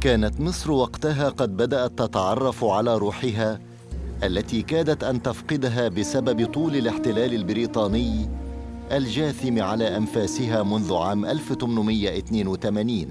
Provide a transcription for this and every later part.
كانت مصر وقتها قد بدأت تتعرف على روحها التي كادت أن تفقدها بسبب طول الاحتلال البريطاني الجاثم على أنفاسها منذ عام 1882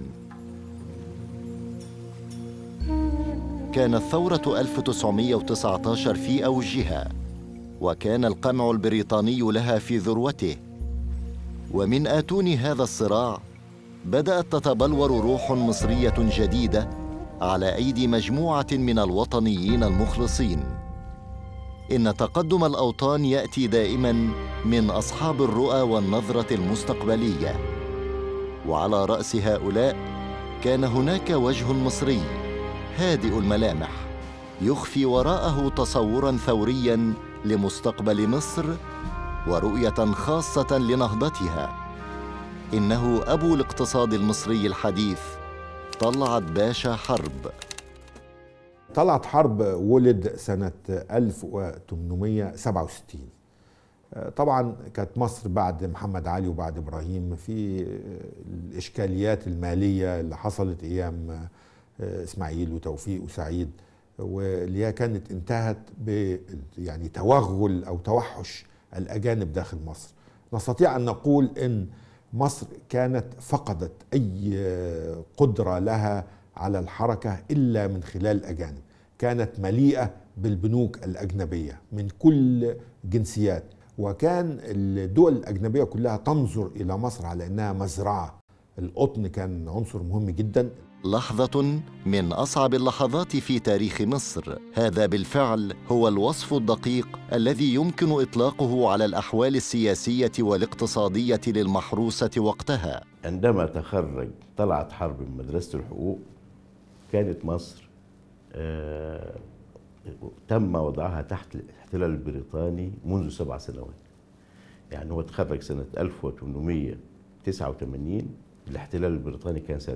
كانت ثورة 1919 في أوجها وكان القمع البريطاني لها في ذروته ومن آتون هذا الصراع بدأت تتبلور روح مصرية جديدة على أيدي مجموعة من الوطنيين المخلصين إن تقدم الأوطان يأتي دائما من أصحاب الرؤى والنظرة المستقبلية وعلى رأس هؤلاء كان هناك وجه مصري هادئ الملامح يخفي وراءه تصورا ثوريا لمستقبل مصر ورؤيه خاصه لنهضتها انه ابو الاقتصاد المصري الحديث طلعت باشا حرب طلعت حرب ولد سنة 1867 طبعا كانت مصر بعد محمد علي وبعد ابراهيم في الاشكاليات الماليه اللي حصلت ايام اسماعيل وتوفيق وسعيد واللي هي كانت انتهت ب يعني توغل او توحش الاجانب داخل مصر. نستطيع ان نقول ان مصر كانت فقدت اي قدره لها على الحركه الا من خلال الاجانب. كانت مليئه بالبنوك الاجنبيه من كل جنسيات وكان الدول الاجنبيه كلها تنظر الى مصر على انها مزرعه. القطن كان عنصر مهم جدا لحظة من أصعب اللحظات في تاريخ مصر، هذا بالفعل هو الوصف الدقيق الذي يمكن إطلاقه على الأحوال السياسية والاقتصادية للمحروسة وقتها. عندما تخرج طلعت حرب من مدرسة الحقوق كانت مصر آه تم وضعها تحت الاحتلال البريطاني منذ سبع سنوات. يعني هو تخرج سنة 1889 الاحتلال البريطاني كان سنة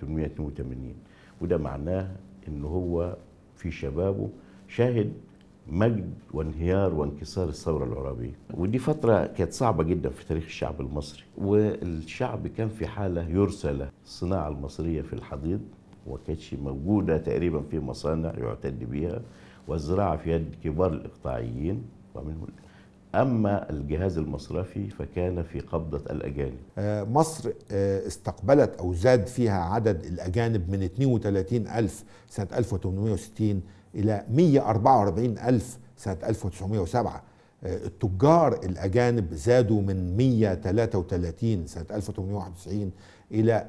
1882 وده معناه انه هو في شبابه شاهد مجد وانهيار وانكسار الثورة العربية ودي فترة كانت صعبة جدا في تاريخ الشعب المصري والشعب كان في حالة يرسى له الصناعة المصرية في الحضيض وكانتش موجودة تقريبا في مصانع يعتد بها والزراعة في يد كبار الإقطاعيين ومنهم أما الجهاز المصرفي فكان في قبضة الأجانب مصر استقبلت أو زاد فيها عدد الأجانب من 32 ألف سنة 1860 إلى 144 ألف سنة 1907 التجار الأجانب زادوا من 133 سنة 1891 إلى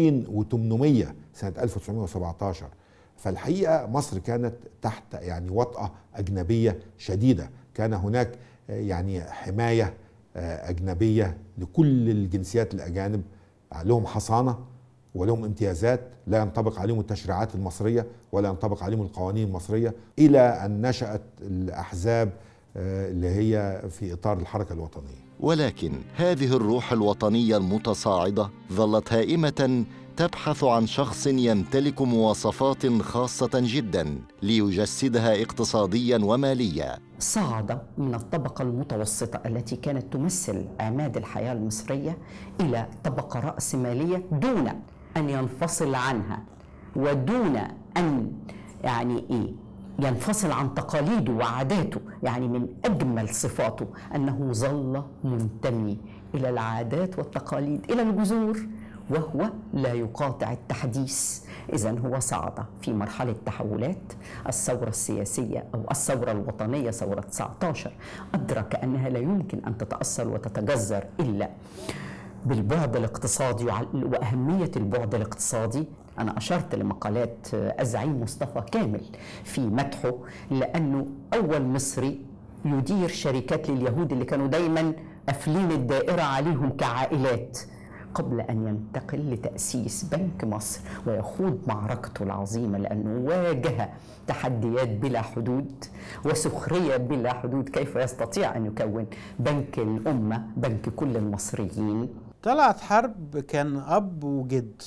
2800 سنة 1917 فالحقيقة مصر كانت تحت يعني وطأة أجنبية شديدة كان هناك يعني حمايه اجنبيه لكل الجنسيات الاجانب لهم حصانه ولهم امتيازات لا ينطبق عليهم التشريعات المصريه ولا ينطبق عليهم القوانين المصريه الى ان نشات الاحزاب اللي هي في اطار الحركه الوطنيه. ولكن هذه الروح الوطنيه المتصاعده ظلت هائمه تبحث عن شخص يمتلك مواصفات خاصه جدا ليجسدها اقتصاديا وماليا صعد من الطبقه المتوسطه التي كانت تمثل عماد الحياه المصريه الى طبقه راسماليه دون ان ينفصل عنها ودون ان يعني ايه ينفصل عن تقاليده وعاداته يعني من اجمل صفاته انه ظل منتمي الى العادات والتقاليد الى الجذور وهو لا يقاطع التحديث إذا هو صعد في مرحلة تحولات الثورة السياسية أو الثورة الوطنية ثورة 19 أدرك أنها لا يمكن أن تتأثر وتتجذر إلا بالبعد الاقتصادي وأهمية البعد الاقتصادي أنا أشرت لمقالات الزعيم مصطفى كامل في مدحه لأنه أول مصري يدير شركات لليهود اللي كانوا دايما قافلين الدائرة عليهم كعائلات قبل أن ينتقل لتأسيس بنك مصر ويخوض معركته العظيمة لأنه واجه تحديات بلا حدود وسخرية بلا حدود كيف يستطيع أن يكون بنك الأمة بنك كل المصريين طلعت حرب كان أب وجد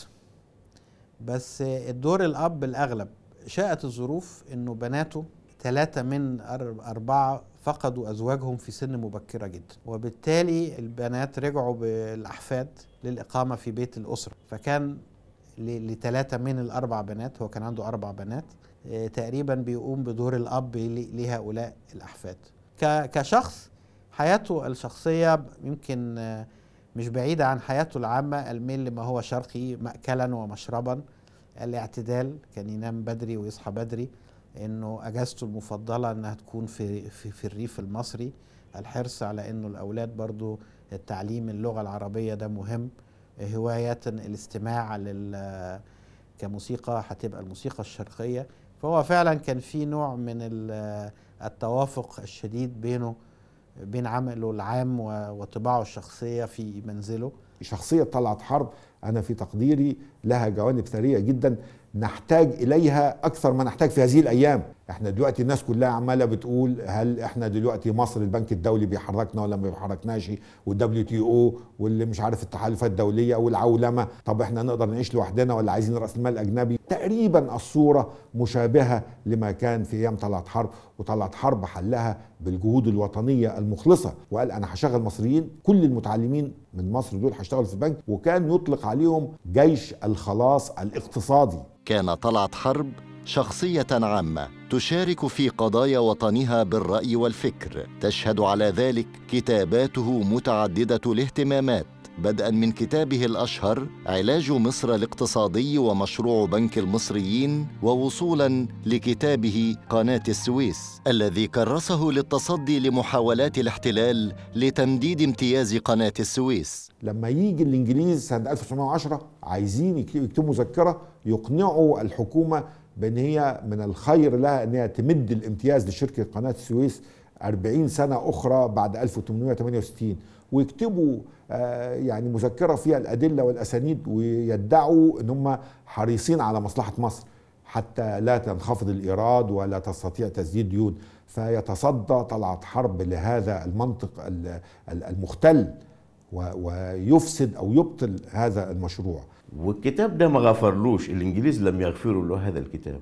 بس الدور الأب الأغلب شاءت الظروف أنه بناته ثلاثة من أربعة فقدوا أزواجهم في سن مبكرة جدا وبالتالي البنات رجعوا بالأحفاد للإقامة في بيت الأسرة فكان لثلاثة من الأربع بنات هو كان عنده أربع بنات آه، تقريبا بيقوم بدور الأب ل- لهؤلاء الأحفاد ك- كشخص حياته الشخصية يمكن آه، مش بعيدة عن حياته العامة الميل لما هو شرقي مأكلا ومشربا الاعتدال كان ينام بدري ويصحى بدري انه اجازته المفضله انها تكون في في, في الريف المصري الحرص على انه الاولاد برضو التعليم اللغه العربيه ده مهم هوايه الاستماع لل كموسيقى هتبقى الموسيقى الشرقيه فهو فعلا كان في نوع من ال- التوافق الشديد بينه بين عمله العام و- وطباعه الشخصيه في منزله شخصية طلعت حرب أنا في تقديري لها جوانب ثرية جدا نحتاج إليها أكثر ما نحتاج في هذه الأيام احنا دلوقتي الناس كلها عمالة بتقول هل احنا دلوقتي مصر البنك الدولي بيحركنا ولا ما بيحركناش والدبليو تي او واللي مش عارف التحالفات الدولية والعولمة طب احنا نقدر نعيش لوحدنا ولا عايزين رأس المال الأجنبي تقريبا الصورة مشابهة لما كان في أيام طلعت حرب وطلعت حرب حلها بالجهود الوطنية المخلصة وقال أنا هشغل مصريين كل المتعلمين من مصر دول هيشتغلوا في البنك وكان يطلق عليهم جيش الخلاص الاقتصادي كان طلعت حرب شخصية عامة تشارك في قضايا وطنها بالرأي والفكر تشهد على ذلك كتاباته متعددة الاهتمامات بدءا من كتابه الأشهر علاج مصر الاقتصادي ومشروع بنك المصريين ووصولا لكتابه قناة السويس الذي كرسه للتصدي لمحاولات الاحتلال لتمديد امتياز قناة السويس لما يجي الانجليز سنه 1910 عايزين يكت- يكتبوا مذكره يقنعوا الحكومه بان هي من الخير لها ان هي تمد الامتياز لشركه قناه السويس 40 سنه اخرى بعد 1868 ويكتبوا آه، يعني مذكره فيها الادله والاسانيد ويدعوا ان هم حريصين على مصلحه مصر حتى لا تنخفض الايراد ولا تستطيع تسديد ديون فيتصدى طلعت حرب لهذا المنطق ال- ال- المختل و- ويفسد او يبطل هذا المشروع والكتاب ده ما غفرلوش الانجليز لم يغفروا له هذا الكتاب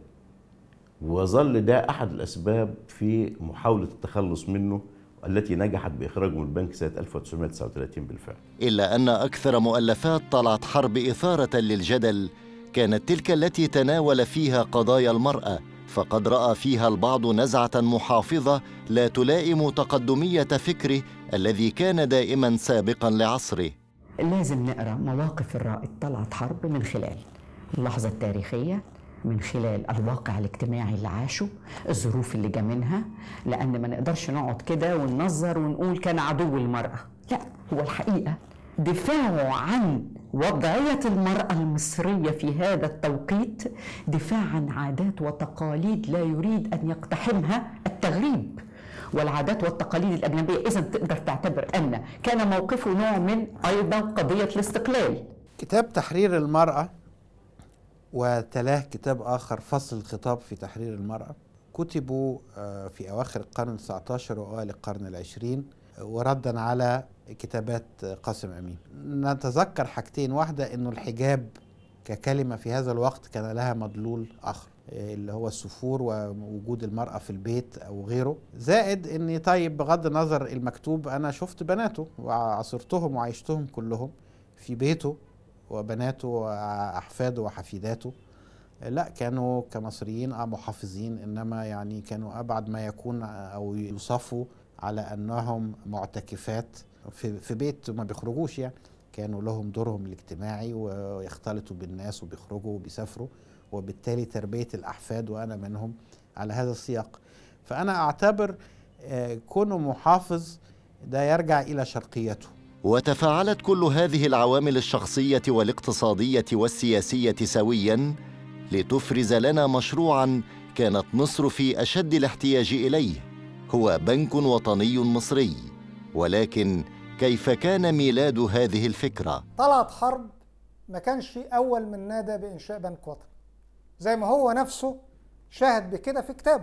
وظل ده احد الاسباب في محاوله التخلص منه التي نجحت باخراجه من البنك سنه 1939 بالفعل إلا أن أكثر مؤلفات طلعت حرب إثارة للجدل كانت تلك التي تناول فيها قضايا المرأة فقد رأى فيها البعض نزعة محافظة لا تلائم تقدمية فكره الذي كان دائما سابقا لعصره لازم نقرا مواقف الرائد طلعت حرب من خلال اللحظة التاريخية من خلال الواقع الاجتماعي اللي عاشه الظروف اللي جا منها لأن ما نقدرش نقعد كده وننظر ونقول كان عدو المرأة لا هو الحقيقة دفاعه عن وضعية المرأة المصرية في هذا التوقيت دفاع عن عادات وتقاليد لا يريد أن يقتحمها التغريب والعادات والتقاليد الأجنبية إذا تقدر تعتبر أن كان موقفه نوع من أيضا قضية الاستقلال كتاب تحرير المرأة وتلاه كتاب آخر فصل الخطاب في تحرير المرأة كتبوا آه، في أواخر القرن التسعة عشر وأوائل القرن العشرين آه، وردا على كتابات آه، قاسم أمين نتذكر حاجتين واحدة أنه الحجاب ككلمة في هذا الوقت كان لها مدلول آخر آه، اللي هو السفور ووجود المرأة في البيت أو غيره زائد أني طيب بغض النظر المكتوب أنا شفت بناته وعاصرتهم وعيشتهم كلهم في بيته وبناته وأحفاده وحفيداته لا كانوا كمصريين اه محافظين انما يعني كانوا ابعد ما يكون او يوصفوا على انهم معتكفات في, في بيت ما بيخرجوش يعني كانوا لهم دورهم الاجتماعي ويختلطوا بالناس وبيخرجوا وبيسافروا وبالتالي تربيه الاحفاد وانا منهم على هذا السياق فانا اعتبر آه، كونه محافظ ده يرجع الى شرقيته وتفاعلت كل هذه العوامل الشخصيه والاقتصاديه والسياسيه سويا لتفرز لنا مشروعا كانت مصر في اشد الاحتياج اليه هو بنك وطني مصري ولكن كيف كان ميلاد هذه الفكره طلعت حرب ما كانش أول من نادى بإنشاء بنك وطني زي ما هو نفسه شاهد بكده في كتابه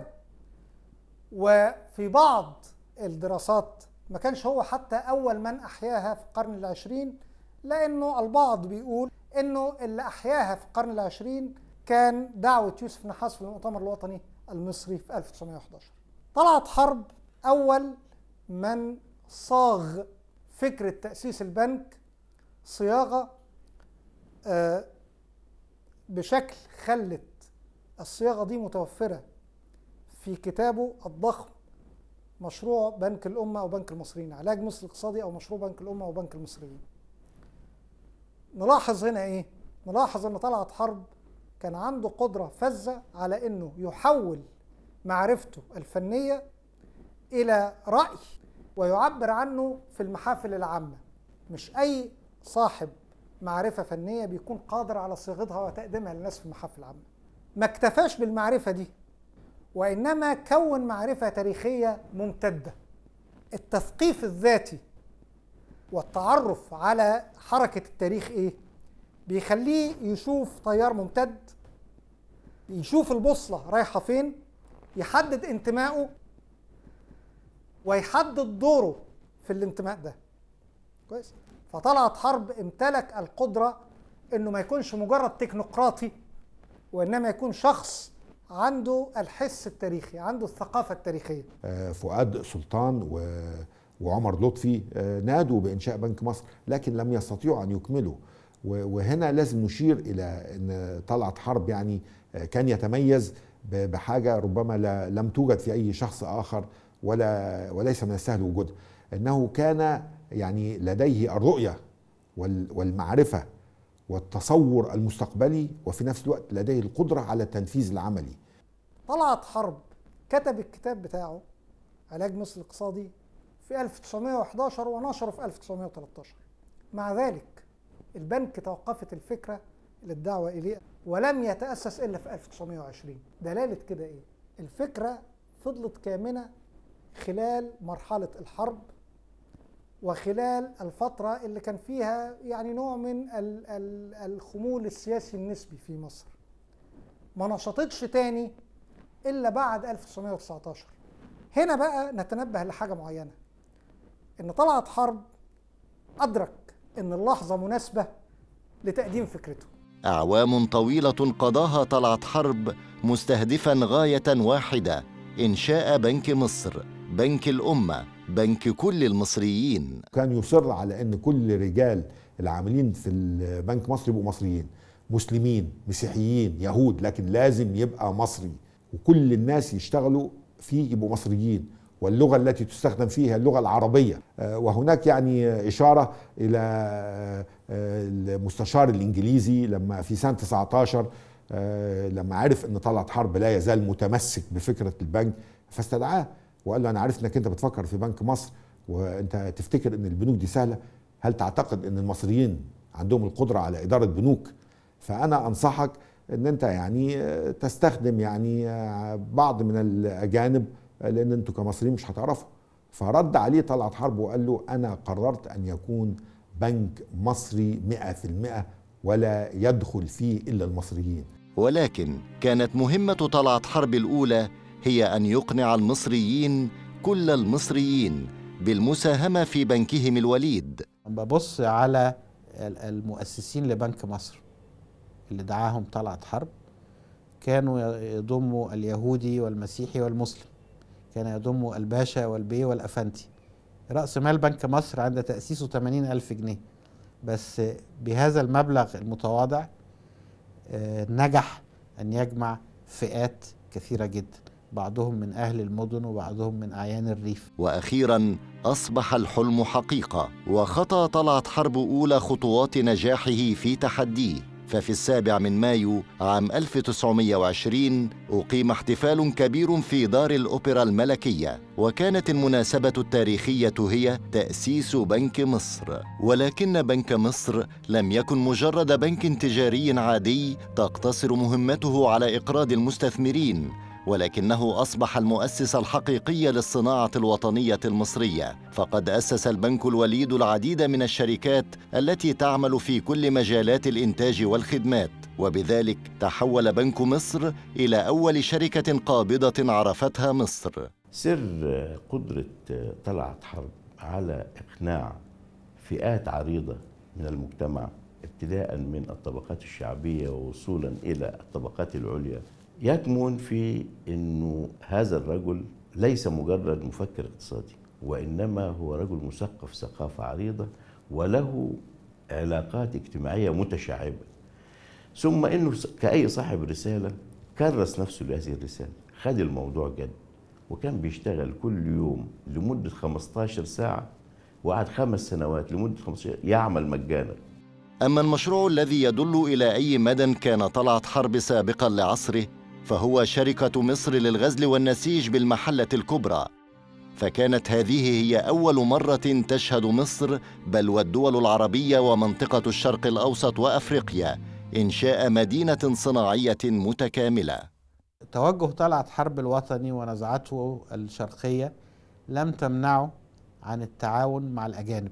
وفي بعض الدراسات ما كانش هو حتى أول من أحياها في القرن العشرين لأنه البعض بيقول أنه اللي أحياها في القرن العشرين كان دعوة يوسف نحاس في المؤتمر الوطني المصري في 1911 طلعت حرب أول من صاغ فكرة تأسيس البنك صياغة آه، بشكل خلت الصياغة دي متوفرة في كتابه الضخم مشروع بنك الأمة أو بنك المصريين علاج مصر الاقتصادي أو مشروع بنك الأمة أو بنك المصريين نلاحظ هنا إيه؟ نلاحظ أن طلعت حرب كان عنده قدرة فذة على أنه يحول معرفته الفنية إلى رأي ويعبر عنه في المحافل العامة مش أي صاحب معرفة فنية بيكون قادر على صياغتها وتقديمها للناس في المحافل العامة ما اكتفاش بالمعرفة دي وإنما كون معرفة تاريخية ممتدة التثقيف الذاتي والتعرف على حركة التاريخ إيه بيخليه يشوف تيار ممتد يشوف البوصلة رايحة فين يحدد انتمائه ويحدد دوره في الانتماء ده كويس فطلعت حرب امتلك القدرة انه ما يكونش مجرد تكنوقراطي وانما يكون شخص عنده الحس التاريخي عنده الثقافة التاريخية آه، فؤاد سلطان و وعمر لطفي آه، نادوا بانشاء بنك مصر لكن لم يستطيعوا ان يكملوا و- وهنا لازم نشير الى ان طلعت حرب يعني آه، كان يتميز ب- بحاجه ربما لا- لم توجد في اي شخص اخر ولا وليس من السهل وجودها انه كان يعني لديه الرؤيه وال- والمعرفه والتصور المستقبلي وفي نفس الوقت لديه القدره على التنفيذ العملي طلعت حرب كتب الكتاب بتاعه علاج مصر الاقتصادي في 1911 ونشره في 1913 مع ذلك البنك توقفت الفكرة للدعوة إليه ولم يتأسس إلا في 1920 دلالة كده إيه؟ الفكرة فضلت كامنة خلال مرحلة الحرب وخلال الفترة اللي كان فيها يعني نوع من ال- ال- الخمول السياسي النسبي في مصر ما نشطتش تاني إلا بعد 1919 هنا بقى نتنبه لحاجة معينة إن طلعت حرب أدرك إن اللحظة مناسبة لتقديم فكرته أعوام طويلة قضاها طلعت حرب مستهدفا غاية واحدة إنشاء بنك مصر بنك الأمة بنك كل المصريين كان يصر على ان كل رجال العاملين في البنك مصر يبقوا مصريين مسلمين مسيحيين يهود لكن لازم يبقى مصري وكل الناس يشتغلوا فيه يبقوا مصريين واللغة التي تستخدم فيها اللغة العربية آه، وهناك يعني إشارة إلى آه، آه، المستشار الإنجليزي لما في سنة 19 آه، لما عرف أن طلعت حرب لا يزال متمسك بفكرة البنك فاستدعاه وقال له أنا عارف أنك أنت بتفكر في بنك مصر وأنت تفتكر أن البنوك دي سهلة هل تعتقد أن المصريين عندهم القدرة على إدارة بنوك فأنا أنصحك أن أنت يعني آه، تستخدم يعني آه، بعض من الأجانب آه، لأن أنتوا كمصريين مش هتعرفوا فرد عليه طلعت حرب وقال له أنا قررت أن يكون بنك مصري مئة في المئة ولا يدخل فيه إلا المصريين ولكن كانت مهمة طلعت حرب الأولى هي أن يقنع المصريين كل المصريين بالمساهمة في بنكهم الوليد ببص على ال- المؤسسين لبنك مصر اللي دعاهم طلعت حرب كانوا يضموا اليهودي والمسيحي والمسلم كان يضم الباشا والبي والأفندي رأس مال بنك مصر عند تأسيسه 80 ألف جنيه بس بهذا المبلغ المتواضع آه، نجح أن يجمع فئات كثيرة جدا بعضهم من أهل المدن وبعضهم من أعيان الريف وأخيرا أصبح الحلم حقيقة وخطى طلعت حرب أولى خطوات نجاحه في تحديه ففي السابع من مايو عام 1920 أقيم احتفال كبير في دار الأوبرا الملكية وكانت المناسبة التاريخية هي تأسيس بنك مصر ولكن بنك مصر لم يكن مجرد بنك تجاري عادي تقتصر مهمته على إقراض المستثمرين ولكنه اصبح المؤسس الحقيقي للصناعه الوطنيه المصريه فقد اسس البنك الوليد العديد من الشركات التي تعمل في كل مجالات الانتاج والخدمات وبذلك تحول بنك مصر الى اول شركه قابضه عرفتها مصر سر قدرة طلعت حرب على إقناع فئات عريضة من المجتمع ابتداء من الطبقات الشعبية ووصولا إلى الطبقات العليا يكمن في أنه هذا الرجل ليس مجرد مفكر اقتصادي وإنما هو رجل مثقف ثقافة عريضة وله علاقات اجتماعية متشعبة ثم انه كاي صاحب رساله كرس نفسه لهذه الرساله خد الموضوع جد وكان بيشتغل كل يوم لمده 15 ساعه وقعد خمس سنوات لمده 15 يعمل مجانا أما المشروع الذي يدل إلى أي مدى كان طلعت حرب سابقا لعصره فهو شركة مصر للغزل والنسيج بالمحلة الكبرى فكانت هذه هي أول مرة تشهد مصر بل والدول العربية ومنطقة الشرق الأوسط وأفريقيا إنشاء مدينة صناعية متكاملة توجه طلعت حرب الوطني ونزعته الشرقية لم تمنعه عن التعاون مع الأجانب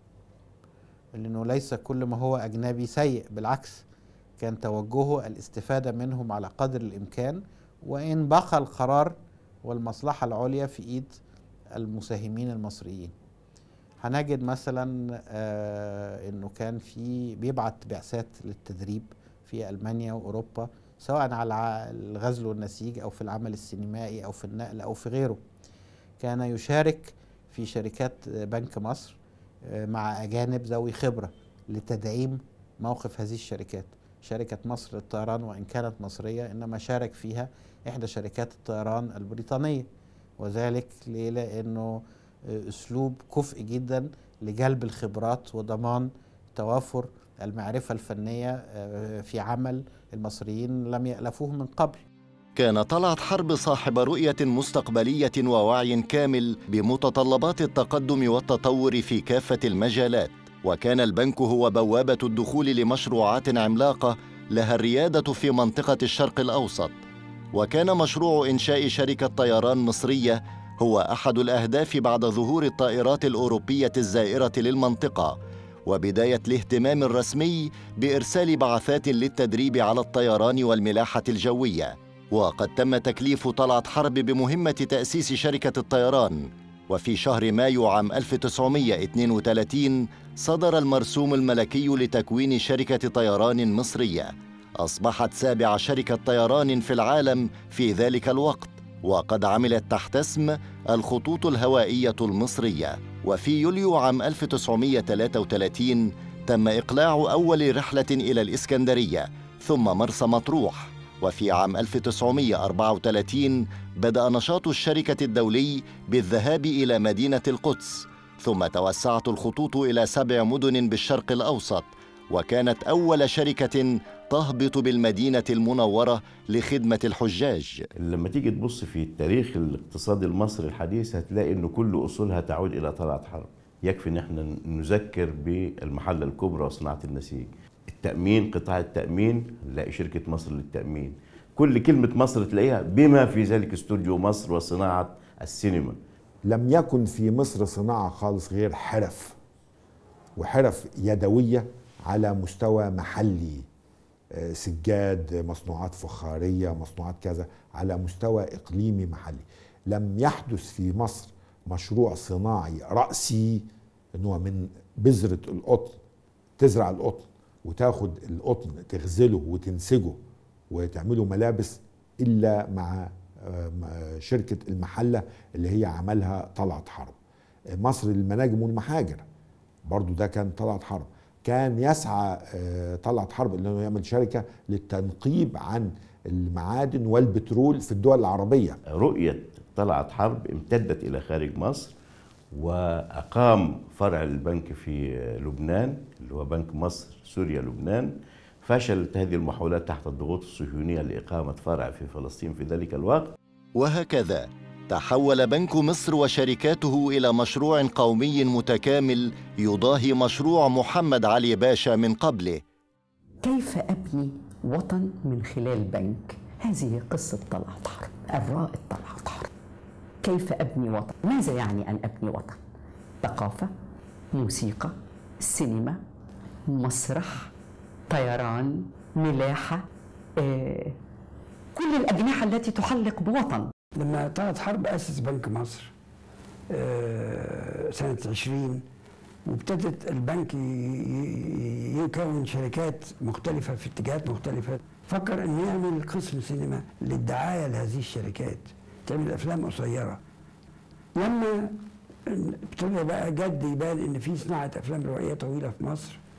لأنه ليس كل ما هو أجنبي سيء بالعكس كان توجهه الاستفادة منهم على قدر الإمكان وإن بقى القرار والمصلحة العليا في إيد المساهمين المصريين هنجد مثلا آه انه كان في بيبعت بعثات للتدريب في المانيا واوروبا سواء على الغزل والنسيج او في العمل السينمائي او في النقل او في غيره كان يشارك في شركات بنك مصر آه مع اجانب ذوي خبره لتدعيم موقف هذه الشركات شركه مصر للطيران وان كانت مصريه انما شارك فيها احدى شركات الطيران البريطانيه وذلك ليه؟ لانه اسلوب كفء جدا لجلب الخبرات وضمان توافر المعرفه الفنيه في عمل المصريين لم يالفوه من قبل. كان طلعت حرب صاحب رؤيه مستقبليه ووعي كامل بمتطلبات التقدم والتطور في كافه المجالات، وكان البنك هو بوابه الدخول لمشروعات عملاقه لها الرياده في منطقه الشرق الاوسط. وكان مشروع انشاء شركه طيران مصريه هو احد الاهداف بعد ظهور الطائرات الاوروبيه الزائره للمنطقه وبدايه الاهتمام الرسمي بارسال بعثات للتدريب على الطيران والملاحه الجويه وقد تم تكليف طلعت حرب بمهمه تاسيس شركه الطيران وفي شهر مايو عام 1932 صدر المرسوم الملكي لتكوين شركه طيران مصريه اصبحت سابع شركه طيران في العالم في ذلك الوقت وقد عملت تحت اسم الخطوط الهوائيه المصريه وفي يوليو عام 1933 تم اقلاع اول رحله الى الاسكندريه ثم مرسى مطروح وفي عام 1934 بدا نشاط الشركه الدولي بالذهاب الى مدينه القدس ثم توسعت الخطوط الى سبع مدن بالشرق الاوسط وكانت اول شركه تهبط بالمدينه المنوره لخدمه الحجاج لما تيجي تبص في التاريخ الاقتصادي المصري الحديث هتلاقي انه كل اصولها تعود الى طلعت حرب يكفي ان احنا نذكر بالمحله الكبرى وصناعه النسيج التامين قطاع التامين نلاقي شركه مصر للتامين كل كلمه مصر تلاقيها بما في ذلك استوديو مصر وصناعه السينما لم يكن في مصر صناعه خالص غير حرف وحرف يدويه على مستوى محلي سجاد مصنوعات فخاريه مصنوعات كذا على مستوى اقليمي محلي لم يحدث في مصر مشروع صناعي راسي انه من بذره القطن تزرع القطن وتاخد القطن تغزله وتنسجه وتعمله ملابس الا مع شركه المحله اللي هي عملها طلعت حرب مصر للمناجم والمحاجر برضو ده كان طلعت حرب كان يسعى طلعت حرب انه يعمل شركه للتنقيب عن المعادن والبترول في الدول العربيه رؤيه طلعت حرب امتدت الى خارج مصر واقام فرع البنك في لبنان اللي هو بنك مصر سوريا لبنان فشلت هذه المحاولات تحت الضغوط الصهيونيه لاقامه فرع في فلسطين في ذلك الوقت وهكذا تحول بنك مصر وشركاته الى مشروع قومي متكامل يضاهي مشروع محمد علي باشا من قبله كيف ابني وطن من خلال بنك هذه قصه طلعت حرب الرائد طلعت حرب كيف ابني وطن ماذا يعني ان ابني وطن ثقافه موسيقى سينما مسرح طيران ملاحه آه، كل الاجنحه التي تحلق بوطن لما طلعت حرب أسس بنك مصر آه، سنة 20 وابتدت البنك ي- ي- يكون شركات مختلفة في اتجاهات مختلفة فكر انه يعمل قسم سينما للدعاية لهذه الشركات تعمل افلام قصيرة لما ابتدى بقى جد يبان ان في صناعة افلام روائية طويلة في مصر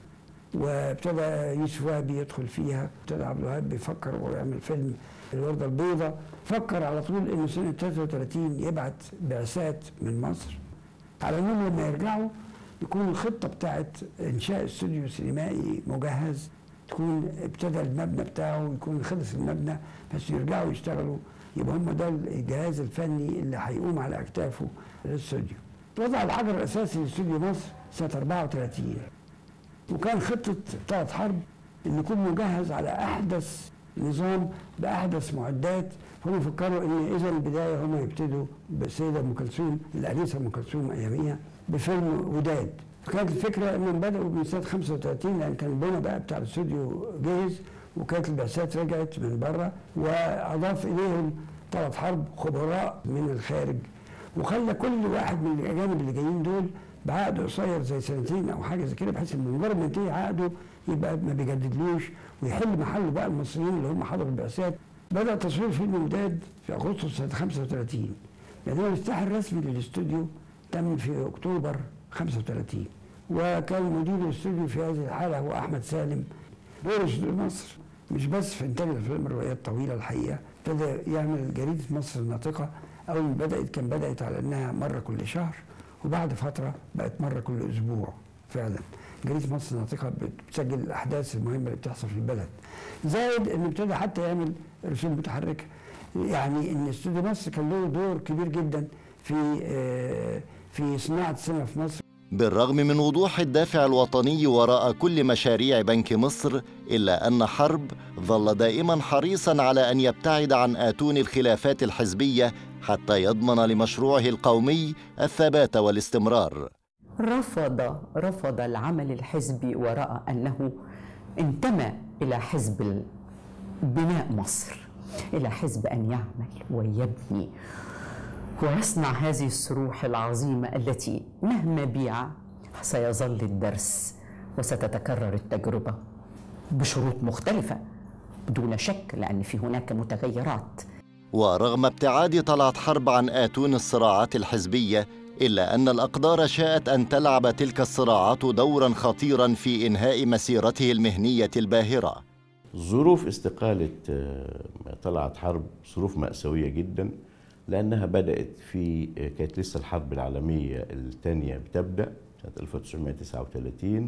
وابتدى يوسف وهبي يدخل فيها ابتدى عبد الوهاب بيفكر ويعمل فيلم الوردة البيضاء فكر على طول انه سنة 33 يبعت بعثات من مصر على انهم لما يرجعوا يكون الخطة بتاعت انشاء استوديو سينمائي مجهز تكون ابتدى المبنى بتاعه يكون خلص المبنى بس يرجعوا يشتغلوا يبقى هم ده الجهاز الفني اللي هيقوم على اكتافه الاستوديو وضع الحجر الاساسي لاستوديو مصر سنة 34 وكان خطة طلعت حرب إن يكون مجهز على أحدث نظام بأحدث معدات هم فكروا إن إذا البداية هم يبتدوا بالسيدة أم كلثوم الأنيسة أم كلثوم أياميها بفيلم وداد فكانت الفكرة إنهم بدأوا من سنة 35 لأن كان البنى بقى بتاع الاستوديو جاهز وكانت البعثات رجعت من بره وأضاف إليهم طلعت حرب خبراء من الخارج وخلى كل واحد من الأجانب اللي جايين دول بعقد قصير زي سنتين او حاجه زي كده بحيث ان مجرد ما ينتهي عقده يبقى ما بيجددلوش ويحل محله بقى المصريين اللي هم حضروا البعثات بدا تصوير فيلم وداد في اغسطس سنه 35 بينما الافتتاح الرسمي للاستوديو تم في اكتوبر 35 وكان مدير الاستوديو في هذه الحاله هو احمد سالم دور استوديو مصر مش بس في انتاج الافلام الرؤيه الطويله الحقيقه ابتدى يعمل جريده مصر الناطقه اول ما بدات كان بدات على انها مره كل شهر وبعد فتره بقت مره كل اسبوع فعلا جريده مصر الناطقه بتسجل الاحداث المهمه اللي بتحصل في البلد زائد انه ابتدى حتى يعمل رسوم متحركه يعني ان استوديو مصر كان له دور كبير جدا في آه، في صناعه السينما في مصر بالرغم من وضوح الدافع الوطني وراء كل مشاريع بنك مصر الا ان حرب ظل دائما حريصا على ان يبتعد عن اتون الخلافات الحزبيه حتى يضمن لمشروعه القومي الثبات والاستمرار رفض رفض العمل الحزبي وراى انه انتمى الى حزب بناء مصر الى حزب ان يعمل ويبني ويصنع هذه الصروح العظيمه التي مهما بيع سيظل الدرس وستتكرر التجربه بشروط مختلفه بدون شك لان في هناك متغيرات ورغم ابتعاد طلعت حرب عن آتون الصراعات الحزبية إلا أن الأقدار شاءت أن تلعب تلك الصراعات دورا خطيرا في إنهاء مسيرته المهنية الباهرة ظروف استقالة آه، طلعت حرب ظروف مأساوية جدا لأنها بدأت في آه، كانت لسه الحرب العالمية الثانية بتبدأ سنة 1939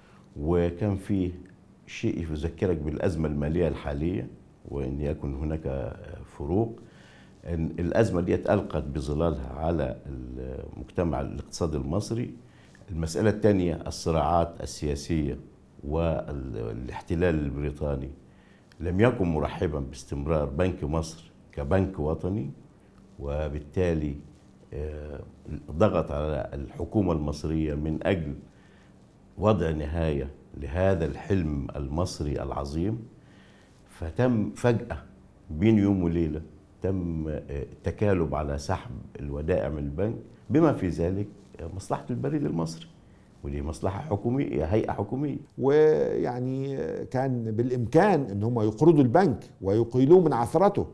وكان في شيء يذكرك بالأزمة المالية الحالية وإن يكن هناك فروق إن الأزمة دي ألقت بظلالها على المجتمع الاقتصادي المصري المسألة الثانية الصراعات السياسية والاحتلال البريطاني لم يكن مرحبا باستمرار بنك مصر كبنك وطني وبالتالي آه، ضغط على الحكومة المصرية من أجل وضع نهاية لهذا الحلم المصري العظيم فتم فجأة بين يوم وليلة تم آه، التكالب على سحب الودائع من البنك بما في ذلك مصلحة البريد المصري ودي مصلحة حكومية هيئة حكومية ويعني كان بالامكان ان هم يقرضوا البنك ويقيلوه من عثرته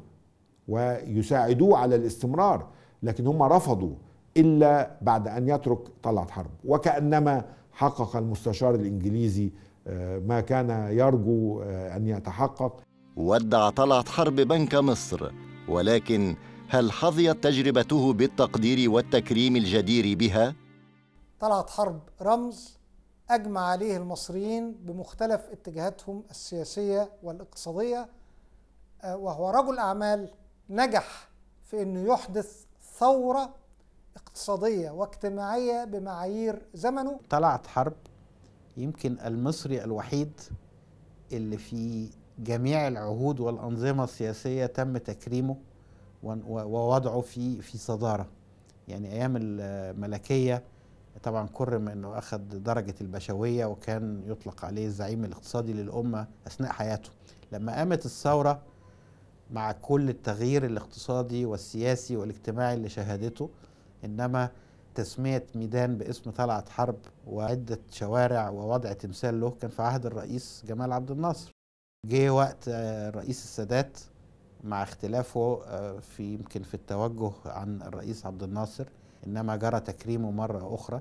ويساعدوه على الاستمرار لكن هم رفضوا الا بعد ان يترك طلعت حرب وكانما حقق المستشار الانجليزي آه، ما كان يرجو آه، ان يتحقق ودع طلعت حرب بنك مصر ولكن هل حظيت تجربته بالتقدير والتكريم الجدير بها؟ طلعت حرب رمز أجمع عليه المصريين بمختلف اتجاهاتهم السياسية والاقتصادية آه، وهو رجل أعمال نجح في أنه يحدث ثورة اقتصادية واجتماعية بمعايير زمنه طلعت حرب يمكن المصري الوحيد اللي في جميع العهود والأنظمة السياسية تم تكريمه ون- و- ووضعه في في صدارة يعني أيام الملكية طبعا كرم انه اخذ درجه البشويه وكان يطلق عليه الزعيم الاقتصادي للامه اثناء حياته لما قامت الثوره مع كل التغيير الاقتصادي والسياسي والاجتماعي اللي شهدته انما تسميه ميدان باسم طلعت حرب وعده شوارع ووضع تمثال له كان في عهد الرئيس جمال عبد الناصر جه وقت آه، الرئيس السادات مع اختلافه آه، في يمكن في التوجه عن الرئيس عبد الناصر انما جرى تكريمه مره اخرى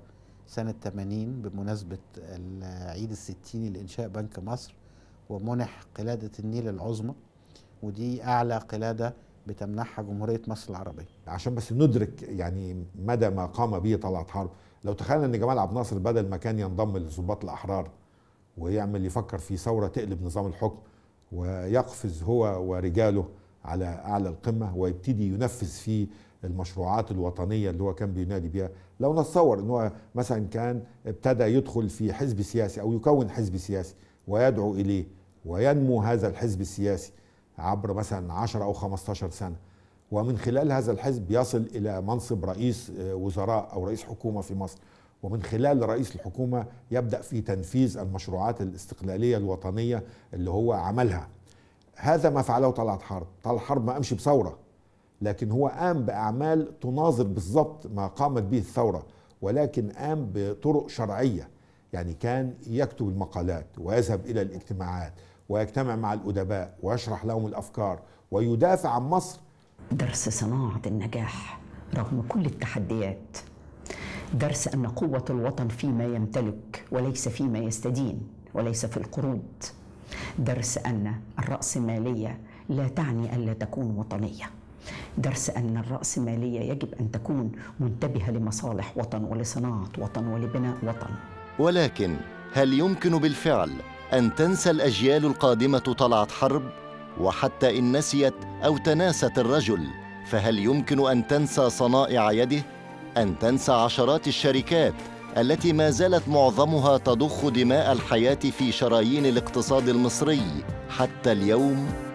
سنة 80 بمناسبة العيد الستيني لإنشاء بنك مصر ومنح قلادة النيل العظمى ودي أعلى قلادة بتمنحها جمهورية مصر العربية عشان بس ندرك يعني مدى ما قام به طلعت حرب لو تخيلنا ان جمال عبد الناصر بدل ما كان ينضم للضباط الاحرار ويعمل يفكر في ثوره تقلب نظام الحكم ويقفز هو ورجاله على اعلى القمه ويبتدي ينفذ في المشروعات الوطنيه اللي هو كان بينادي بها لو نتصور ان هو مثلا كان ابتدى يدخل في حزب سياسي او يكون حزب سياسي ويدعو اليه وينمو هذا الحزب السياسي عبر مثلا 10 او 15 سنه ومن خلال هذا الحزب يصل الى منصب رئيس وزراء او رئيس حكومه في مصر ومن خلال رئيس الحكومه يبدا في تنفيذ المشروعات الاستقلاليه الوطنيه اللي هو عملها هذا ما فعله طلعت حرب طلعت حرب ما قامش بثوره لكن هو قام باعمال تناظر بالضبط ما قامت به الثوره ولكن قام بطرق شرعيه يعني كان يكتب المقالات ويذهب الى الاجتماعات ويجتمع مع الادباء ويشرح لهم الافكار ويدافع عن مصر درس صناعة النجاح رغم كل التحديات درس أن قوة الوطن فيما يمتلك وليس فيما يستدين وليس في القروض درس أن الرأسمالية لا تعني ألا تكون وطنية درس أن الرأسمالية يجب أن تكون منتبهة لمصالح وطن ولصناعة وطن ولبناء وطن ولكن هل يمكن بالفعل أن تنسى الأجيال القادمة طلعت حرب؟ وحتى إن نسيت أو تناست الرجل فهل يمكن أن تنسى صنائع يده؟ أن تنسى عشرات الشركات التي ما زالت معظمها تضخ دماء الحياة في شرايين الاقتصاد المصري حتى اليوم؟